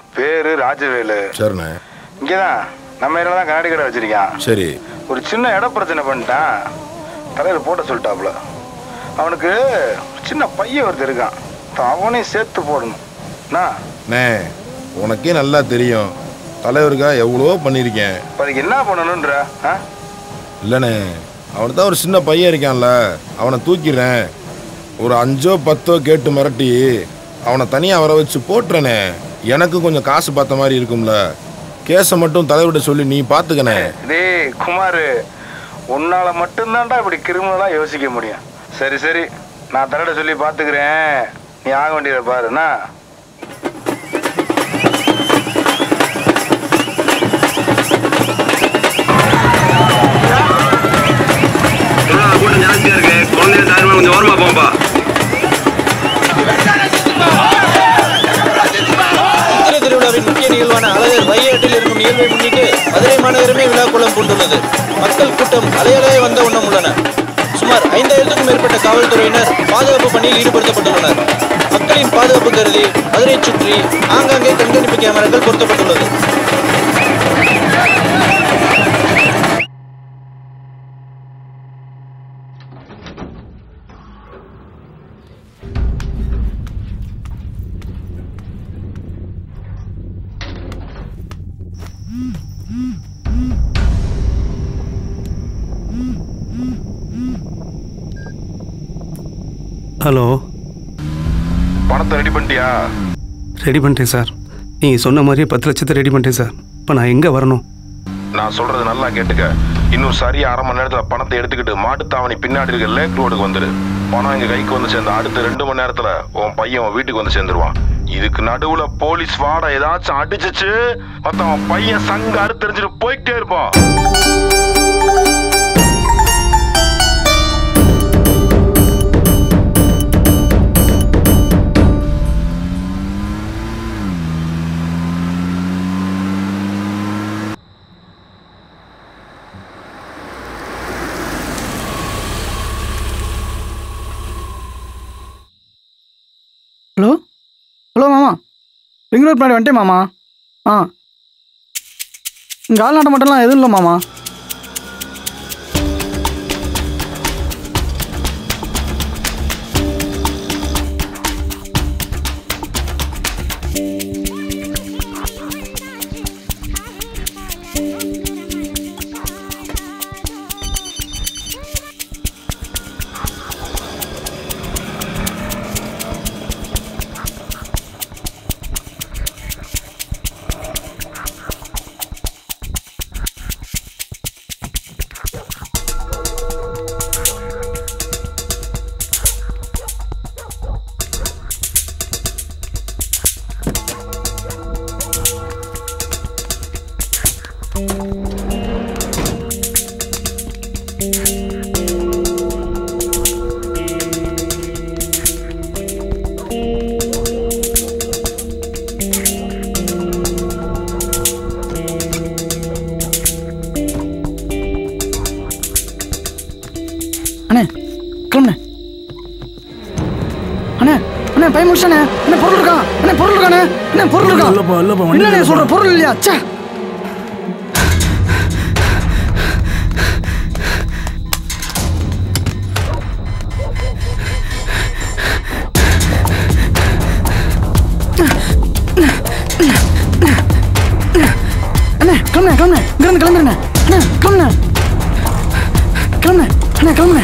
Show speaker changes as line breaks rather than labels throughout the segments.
பேரு ராஜவேலு
சரிண்ணே
இங்கதான் நம்ம ஏரியால தான் கண்ணாடி கடை வச்சிருக்கான்
சரி
ஒரு சின்ன இட பிரச்சனை பண்ணிட்டான் தலைவர் போட்ட சொல்லிட்டாப்புல அவனுக்கு சின்ன பையன் ஒருத்தர் இருக்கான் இப்ப அவனையும் சேர்த்து போடணும் என்ன
அண்ணே உனக்கே நல்லா தெரியும் தலைவருக்காக எவ்வளோ பண்ணியிருக்கேன்
இப்ப அதுக்கு என்ன பண்ணணுன்ற ஆ?
இல்லைண்ணே அவனுக்கு தான் ஒரு சின்ன பையன் இருக்கான்ல அவனை தூக்கிடுறேன் ஒரு அஞ்சோ பத்தோ கேட்டு மிரட்டி அவனை தனியாக வர வச்சு போட்டுறனே எனக்கு கொஞ்சம் காசு பார்த்த மாதிரி இருக்கும்ல கேஸை மட்டும் தலைவர்கிட்ட சொல்லி நீ பார்த்துக்கண்ணே
டேய் குமார் உன்னால மட்டும்தான்டா இப்படி கிரிமினலா யோசிக்க முடியும் சரி சரி நான் தலையிட சொல்லி பார்த்துக்கிறேன் நீ ஆக வேண்டியதை பாருண்ணா
கூட்டம் ஜாஸ்தியா இருக்கு குழந்தைய தாய்மா கொஞ்சம் ஓரமா போப்பா
சித்திரை திருவிழாவின் முக்கிய நிகழ்வான அழகர் வையாட்டில் இருக்கும் நிகழ்வை முன்னிட்டு மதுரை மாநகரமே விழாக்குளம் பூண்டுள்ளது மக்கள் கூட்டம் அலையலைய வந்த வண்ணம் உள்ளன சுமார் ஐந்தாயிரத்துக்கும் மேற்பட்ட காவல்துறையினர் பாதுகாப்பு பணியில் ஈடுபடுத்தப்பட்டுள்ளனர் மக்களின் பாதுகாப்பு கருதி மதுரை சுற்றி ஆங்காங்கே கண்காணிப்பு கேமராக்கள் பொருத்தப்பட்டுள்ளது
ஹலோ
பணத்தை ரெடி பண்ணிட்டியா
ரெடி பண்ணிட்டேன் சார் நீங்கள் சொன்ன மாதிரியே பத்து லட்சத்தை ரெடி பண்ணிட்டேன் சார் இப்போ நான் எங்கே வரணும்
நான் சொல்றது நல்லா கேட்டுக்க இன்னும் சரியா அரை மணி நேரத்துல பணத்தை எடுத்துக்கிட்டு மாட்டுத்தாவணி பின்னாடி இருக்க லேக் ரோடுக்கு வந்துரு பணம் எங்க கைக்கு வந்து சேர்ந்த அடுத்த ரெண்டு மணி நேரத்துல உன் பையன் உன் வீட்டுக்கு வந்து சேர்ந்துருவான் இதுக்கு நடுவுல போலீஸ் வாடை ஏதாச்சும் அடிச்சிச்சு மொத்தம் அவன் பையன் சங்க அறுத்தறிஞ்சிட்டு போயிட்டே இருப்பான்
ஹலோ ஹலோ மாமா பெங்களூர் பின்னாடி வந்துட்டேன் மாமா ஆ இங்கே ஆள் நாட்டம் மட்டும்லாம் எதுவும் இல்லை மாமா அண்ணே கிளம்புண்ணே அண்ணே அண்ணே பையன் முடிச்சானே அண்ணே பொருள் இருக்கான் அண்ணே பொருள் இருக்கானே அண்ணே பொருள் இருக்கான்
இல்லப்பா, இல்லப்பா, வண்டி
என்னண்ணே
இல்லப்பா.
சொல்ற பொருள் இல்லையா ச்சே அண்ணே கிளம்புண்ணே கிளம்புண்ணே இங்கிருந்து கிளம்புறேண்ணே அண்ணே கிளம்புண்ணே கிளம்புண்ணே அண்ணே கிளம்புண்ணே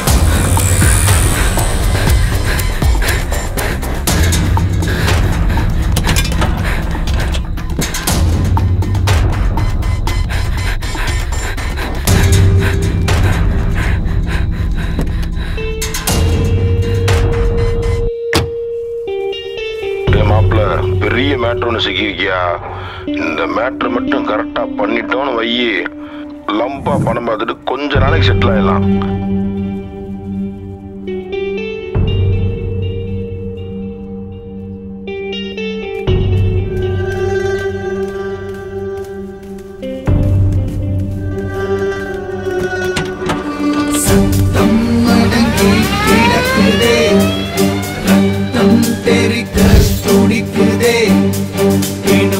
டேய் மாப்ள பெரிய மேட்ரு ஒன்று சிக்கியிருக்கியா இந்த மேட்ரு மட்டும் கரெக்டா பண்ணிட்டோன்னு வையி லம்பா பணம் பார்த்துட்டு கொஞ்ச நாளைக்கு செட்டில் ஆயிடலாம்
மடங்கி கிடக்குதே ரத்தம் தெறிக்க துடிக்குதே இனு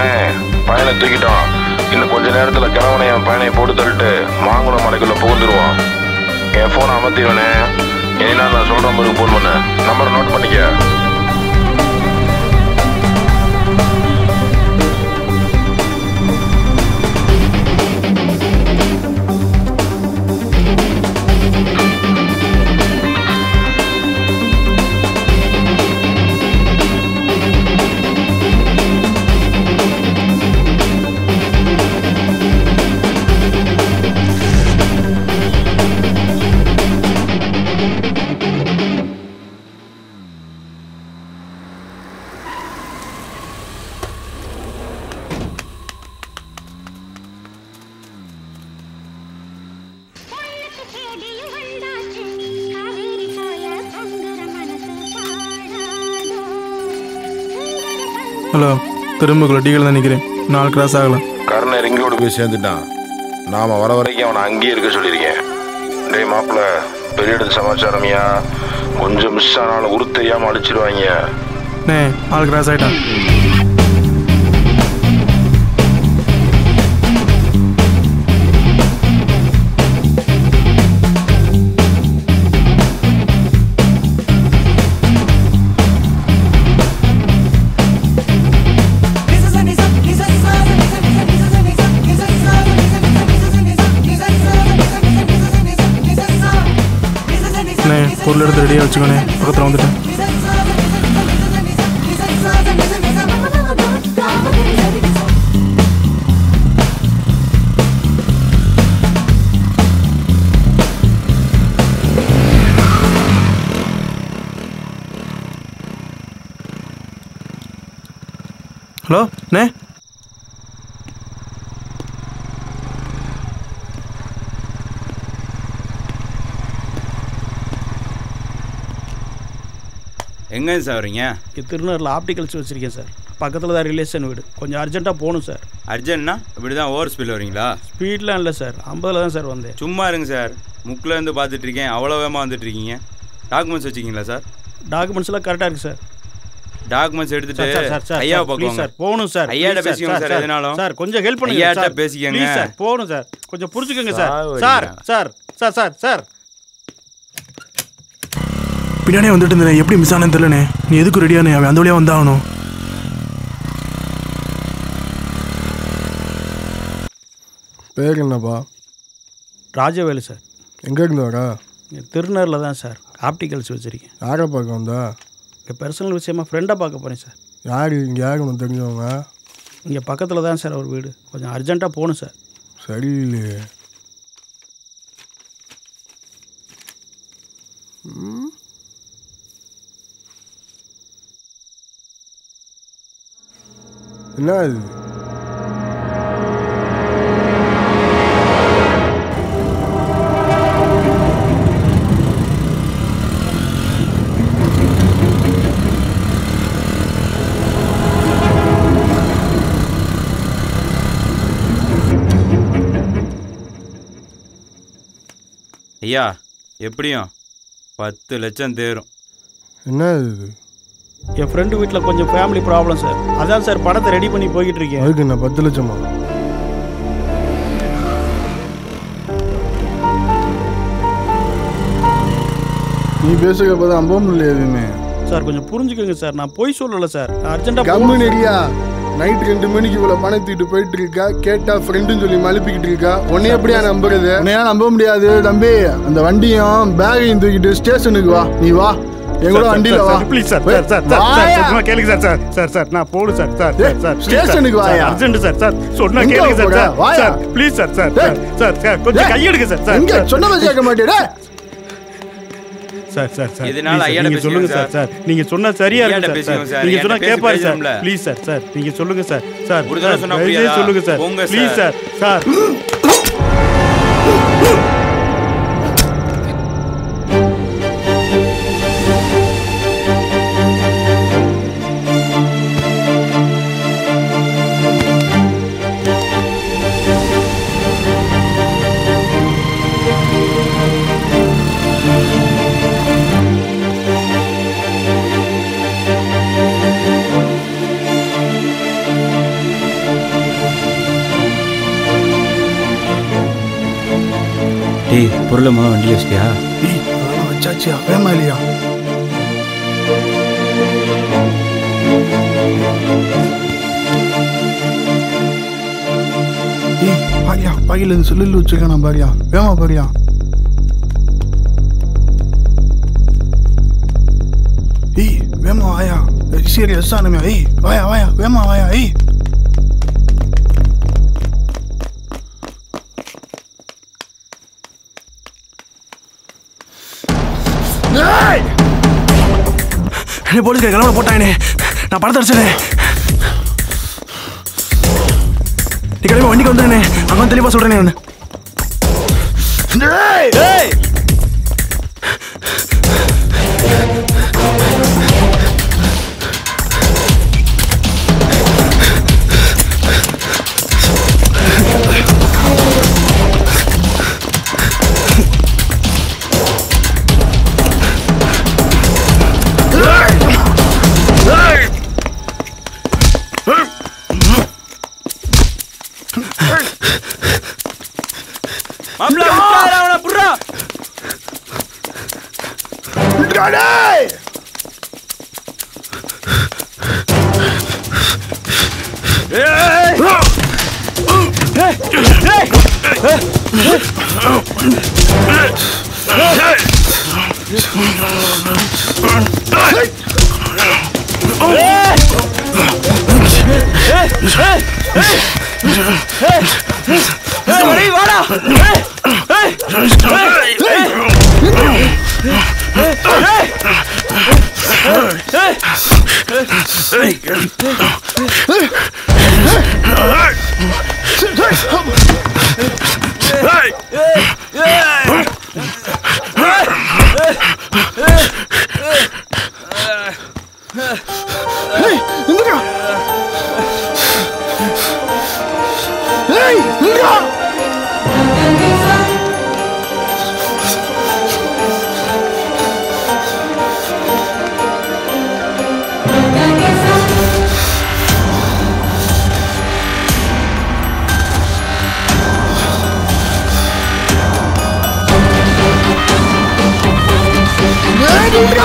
அண்ணே பையனை தூக்கிட்டோம் இன்னும் கொஞ்ச நேரத்துல கிழவனை என் பையனை போட்டு தள்ளிட்டு மாங்குளம் மலைக்குள்ள புகுந்துருவான் என் போனை அமர்த்திடுவனே இனினா நான் சொல்ற மாதிரி போன் பண்ணு நம்பர் நோட் பண்ணிக்க
ஹலோ திரும்பக்குள்ள டீகள் தான் நிற்கிறேன் நாலு கிராஸ் ஆகலாம்
கருணை ரிங்கோடு போய் சேர்ந்துட்டான் நாம வர வரைக்கும் அவனை அங்கேயே இருக்க சொல்லியிருக்கேன் டேய் மாப்பிள்ள பெரிய இடத்து சமாச்சாரமியா கொஞ்சம் மிஸ் ஆனாலும் உரு தெரியாம அடிச்சிருவாங்க
நே நாலு கிராஸ் ஆகிட்டான் அண்ணே பொருள் எடுத்து ரெடியாக வச்சுக்கோண்ணே பக்கத்தில் வந்துட்டேன் ஹலோ அண்ணே
எங்கே சார் வரீங்க
இங்கே திருநூரில் ஆப்டிகல்ஸ் வச்சுருக்கேன் சார் பக்கத்தில் தான் ரிலேஷன் வீடு கொஞ்சம் அர்ஜென்ட்டாக போகணும் சார்
அர்ஜென்ட்னா இப்படி தான் ஓவர் ஸ்பீடில் வரீங்களா
ஸ்பீட்லாம் இல்லை சார் ஐம்பதில் தான் சார் வந்தேன்
சும்மா இருங்க சார் முக்கில் இருந்து பார்த்துட்டு இருக்கேன் அவ்வளோ வேகமாக வந்துட்டு இருக்கீங்க டாக்குமெண்ட்ஸ் வச்சுக்கிங்களா சார்
டாக்குமெண்ட்ஸ்லாம் கரெக்டாக இருக்குது சார்
டாக்குமெண்ட்ஸ் எடுத்துட்டு
சார், சார், சார்,
ஐயா
சார், please
பார்க்குவாங்க
சார், போகணும் சார்.
ஐயாட்ட
please சார்,
பேசிக்கோங்க
சார்,
சார்
சார்,
எதுனாலும்
சார், கொஞ்சம் help பண்ணுங்க
ஐயாட்ட
சார்.
பேசிக்கங்க
Please சார், போகணும் சார் கொஞ்சம் புரிஞ்சுக்கோங்க சார்
சாவடிங்க.
Sir sir sir sir sir
பின்னாடியே வந்துட்டு இருந்தேன் எப்படி மிஸ் ஆனேன்னு தெரியலண்ணே நீ எதுக்கு ரெடியானே அவன் அந்த வழியாக வந்தாகணும்
பேர் என்னப்பா
ராஜவேலு சார்
எங்கே இருந்து வரா
இங்கே திருநூரில் தான் சார் ஆப்டிகல்ஸ் வச்சுருக்கேன்
யாரை பார்க்க வந்தா
இங்கே பர்சனல் விஷயமா ஃப்ரெண்டாக பார்க்க போகிறேன் சார்
யார் இங்கே யார் உனக்கு தெரிஞ்சவங்க
இங்கே பக்கத்தில் தான் சார் அவர் வீடு கொஞ்சம் அர்ஜென்ட்டாக போகணும் சார்
சரியில்லையே ம் என்ன இது
ஐயா எப்படியும் பத்து லட்சம் தேரும்
என்ன இது
என் ஃப்ரெண்டு வீட்டில் கொஞ்சம் ஃபேமிலி ப்ராப்ளம் சார் அதான் சார் பணத்தை ரெடி பண்ணி போய்கிட்டு இருக்கேன்
அதுக்கு என்ன பத்து லட்சமா நீ பேசுகிற போது அம்பவும் இல்லை எதுவுமே
சார் கொஞ்சம் புரிஞ்சுக்கோங்க சார் நான் பொய் சொல்லலை சார் அர்ஜென்ட்டாக
கம்முன்னு இருக்கியா நைட் ரெண்டு மணிக்கு இவ்வளவு பணம் தூக்கிட்டு போயிட்டு இருக்கா கேட்டா ஃப்ரெண்டுன்னு சொல்லி மழுப்பிக்கிட்டு இருக்கா உன்னை எப்படியா நம்புறது உன்னையா நம்ப முடியாது தம்பி அந்த வண்டியும் பேகையும் தூக்கிட்டு ஸ்டேஷனுக்கு வா நீ வா எங்களோட வண்டியில வா
please sir sir sir sir
வாயா.
சார் சும்மா கேளுங்க சார் சார் சார் சார் நான் போகணும் சார் சார்
டேய்,
சார் சார்
ஸ்டேஷனுக்கு வாயா.
அர்ஜென்ட் சார் சார் சொன்னா
எங்க
கேளுங்க சார்
போற?
சார்
வாயா.
சார் ப்ளீஸ் சார் சார்
டேய்.
சார் சார் கொஞ்சம்
டேய்.
கையெடுங்க சார் சார்
எங்க
சார்.
சொன்னதை கேட்க மாட்டேடா
சார் சார் சார்
இதனால
please சார்,
ஐயாட்ட
நீங்க சொல்லுங்க
பேசிக்கோங்க
சார் சார் நீங்க சொன்னா சரியா
ஐயாட்ட
இருக்கும் சார்
பேசிக்கோங்க
சார்
சார்.
நீங்க சொன்னா
என்கிட்ட பேசி
கேட்பாரு சார்
பேசணும்ல.
ப்ளீஸ் சார் சார் நீங்க சொல்லுங்க சார் சார்
ஒரு தடவை
சார்,
சொன்னா
தயவு செய்து
புரியாதா?
சொல்லுங்க சார்
போங்க
ப்ளீஸ்
சார்.
சார் சார்
டேய் பொருளை முதல்ல வண்டியில் வச்சிட்டியா
ஏய் அதெல்லாம் வச்சாச்சியா வேமா இல்லையா ஏய் பாரியா பாக்கில இருந்து சொல்லு வச்சிருக்கானா பாரியா வேமா பாரியா ஏய் வேமா வாயா சீரியஸ் ஆனமே ஏய் வாயா வாயா வேமா வாயா ஏய் ஏய்
என்ன போலீஸ் கிளம்ப போட்டாங்கண்ணே நான் படத்தை அடிச்சேனே நீ கிளம்பி வண்டிக்கு வந்துடுண்ணே அங்கே வந்து தெளிவாக சொல்கிறேனே நான்
ஏய்
ஏய்
மாப்பிள்ள விட்டாரா அவனை புர்றா
டேய்
வாடா
ஏய் நில்லுடா ஏய் நில்லுடா ஏய் நில்லுடா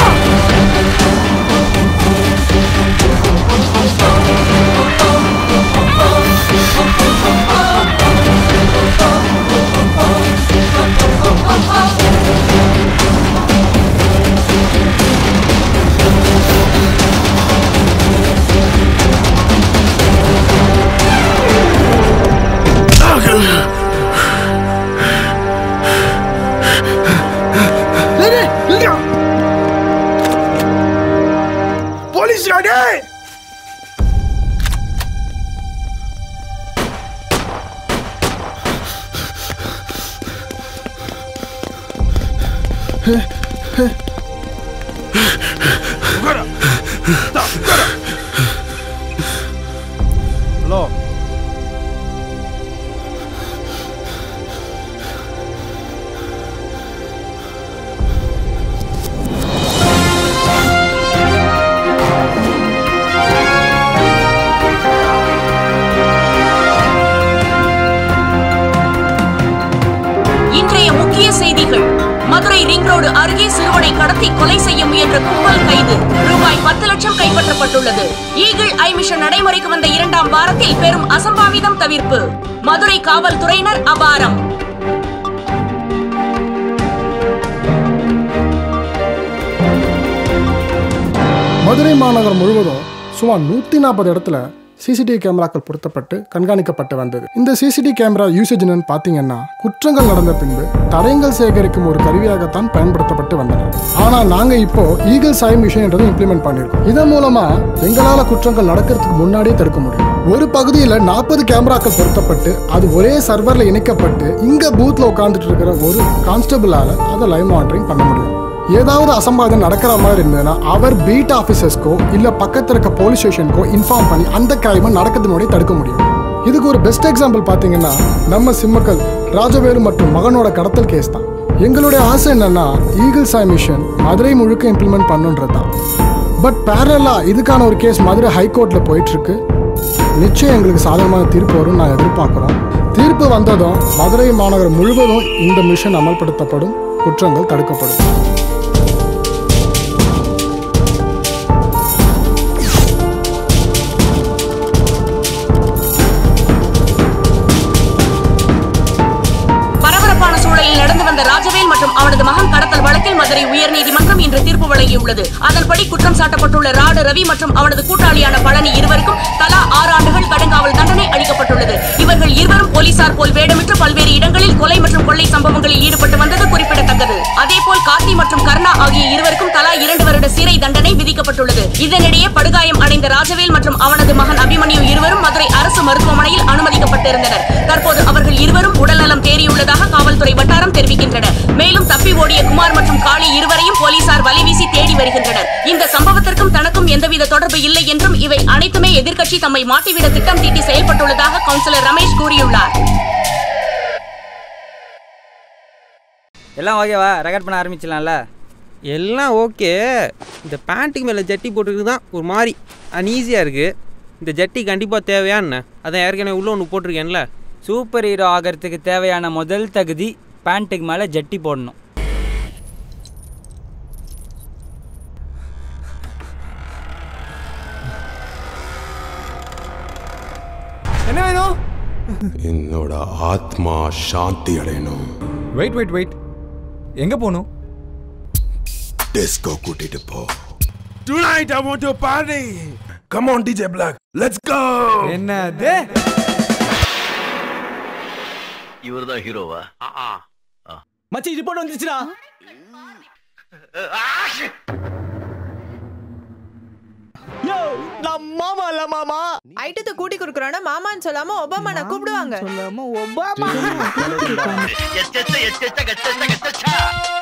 டேய், டேய், நில்லுடா. போலீஸ்டா டேய்
ஹலோ
இன்றைய முக்கிய செய்திகள் மதுரை ரிங் ரோடு அருகே சிறுவனை கடத்தி கொலை செய்ய முயன்ற கும்பல் கைது ரூபாய் பத்து லட்சம் கைப்பற்றப்பட்டுள்ளது ஈகிள் ஐ மிஷன் நடைமுறைக்கு வந்த இரண்டாம் வாரத்தில் பெரும் அசம்பாவிதம் தவிர்ப்பு மதுரை காவல்துறையினர் அபாரம்
மதுரை மாநகரம் முழுவதும் சுமார் நூற்றி நாற்பது இடத்துல சிசிடிவி கேமராக்கள் பொருத்தப்பட்டு கண்காணிக்கப்பட்டு வந்தது இந்த சிசிடிவி கேமரா யூசேஜ் என்னன்னு பார்த்தீங்கன்னா குற்றங்கள் நடந்த பின்பு தடயங்கள் சேகரிக்கும் ஒரு கருவியாகத்தான் பயன்படுத்தப்பட்டு வந்தன ஆனால் நாங்கள் இப்போ ஈகிள் சாய் மிஷன் என்றதை இம்ப்ளிமெண்ட் பண்ணியிருக்கோம் இதன் மூலமா எங்களால் குற்றங்கள் நடக்கிறதுக்கு முன்னாடியே தடுக்க முடியும் ஒரு பகுதியில் நாற்பது கேமராக்கள் பொருத்தப்பட்டு அது ஒரே சர்வரில் இணைக்கப்பட்டு இங்க பூத்ல உட்கார்ந்துட்டு இருக்கிற ஒரு கான்ஸ்டபிளால அதை லைவ் மானிட்டரிங் பண்ண முடியும் ஏதாவது அசம்பாவிதம் நடக்கிற மாதிரி இருந்ததுன்னா அவர் பீட் ஆஃபீஸர்ஸ்க்கோ இல்ல பக்கத்துல இருக்க போலீஸ் ஸ்டேஷனுக்கோ இன்ஃபார்ம் பண்ணி அந்த கிரைமை நடக்கிறது முன்னாடி தடுக்க முடியும் இதுக்கு ஒரு பெஸ்ட் எக்ஸாம்பிள் பார்த்தீங்கன்னா நம்ம சிம்மக்கல் ராஜவேலு மற்றும் மகனோட கடத்தல் கேஸ் தான் எங்களுடைய ஆசை என்னன்னா ஈகிள் சாய் மிஷன் மதுரை முழுக்க இம்ப்ளிமெண்ட் பண்ணுன்றது தான் பட் பேரலா இதுக்கான ஒரு கேஸ் மதுரை ஹைகோர்ட்ல போயிட்டு இருக்கு நிச்சயம் எங்களுக்கு சாதகமான தீர்ப்பு வரும் நான் எதிர்பார்க்குறோம் தீர்ப்பு வந்ததும் மதுரை மாநகரம் முழுவதும் இந்த மிஷன் அமல்படுத்தப்படும் குற்றங்கள் தடுக்கப்படும்
பரபரப்பான சூழலில் நடந்து வந்த ராஜவேல் மற்றும் அவனது மகன் கடத்தல் வழக்கில் மதுரை உயர்நீதிமன்றம் இன்று தீர்ப்பு வழங்கியுள்ளது அதன்படி குற்றம் சாட்டப்பட்டுள்ள ராடு ரவி மற்றும் அவனது கூட்டாளியான பழனி இருவருக்கும் தலா ஆறு ஆண்டுகள் கடுங்காவல் தண்டனை அளிக்கப்பட்டுள்ளது இவர்கள் இருவரும் போலீசார் போல் வேடமிட்டு பல்வேறு இடங்களில் கொலை மற்றும் கொள்ளை சம்பவங்களில் ஈடுபட்டு வந்தது குறிப்பிடத்தக்கது அதேபோல் கார்த்தி மற்றும் கர்ணா ஆகிய இருவருக்கும் தலா இரண்டு வருட சிறை தண்டனை விதிக்கப்பட்டுள்ளது இதனிடையே படுகாயம் அடைந்த ராஜவேல் மற்றும் அவனது மகன் அபிமன்யு இருவரும் மதுரை அரசு மருத்துவமனையில் அனுமதிக்கப்பட்டிருந்தனர் தற்போது அவர்கள் இருவரும் உடல்நலம் தேறியுள்ளதாக காவல்துறை வட்டாரம் தெரிவிக்கின்றன மேலும் தப்பி ஓடிய குமார் மற்றும் காளி இருவரையும் போலீசார் வலைவீசி தேடி வருகின்றனர் இந்த சம்பவத்திற்கும் தனக்கும் எந்தவித தொடர்பு இல்லை என்றும் இவை அனைத்துமே எதிர்க்கட்சி தம்மை மாட்டிவிட திட்டம் தீட்டி செயல்பட்டுள்ளதாக கவுன்சிலர் ரமேஷ் கூறியுள்ளார்
எல்லாம் ஓகேவா ரெக்கார்ட் பண்ண ஆரம்பிச்சிடலாம்ல
எல்லாம் ஓகே இந்த பேண்ட்டுக்கு மேலே ஜட்டி போட்டுருக்கு தான் ஒரு மாதிரி அன்ஈஸியாக இருக்குது இந்த ஜட்டி கண்டிப்பாக தேவையா என்ன அதான் ஏற்கனவே உள்ள ஒன்று போட்டிருக்கேன்ல
சூப்பர் ஹீரோ ஆகிறதுக்கு தேவையான முதல் தகுதி பேண்ட்டுக்கு மேலே ஜட்டி போடணும்
என்ன வேணும்
என்னோட ஆத்மா சாந்தி அடையணும்
வெயிட் வெயிட் வெயிட் எங்க போகணும்
டிஸ்கோ கூட்டிட்டு போ
Tonight I want to party. Come on, DJ Black. Let's go.
என்னது
இவர் தான் ஹீரோவா
மச்சி ரிப்போர்ட் வந்துச்சுடா யோ நான் மாமா இல்ல மாமா
ஐட்டத்தை கூட்டி கொடுக்குறோன்னா மாமான்னு சொல்லாம ஒபாமா நான் கூப்பிடுவாங்க
சொல்லாம ஒபாமா
எச்ச எச்ச எச்ச எச்ச எச்ச எச்ச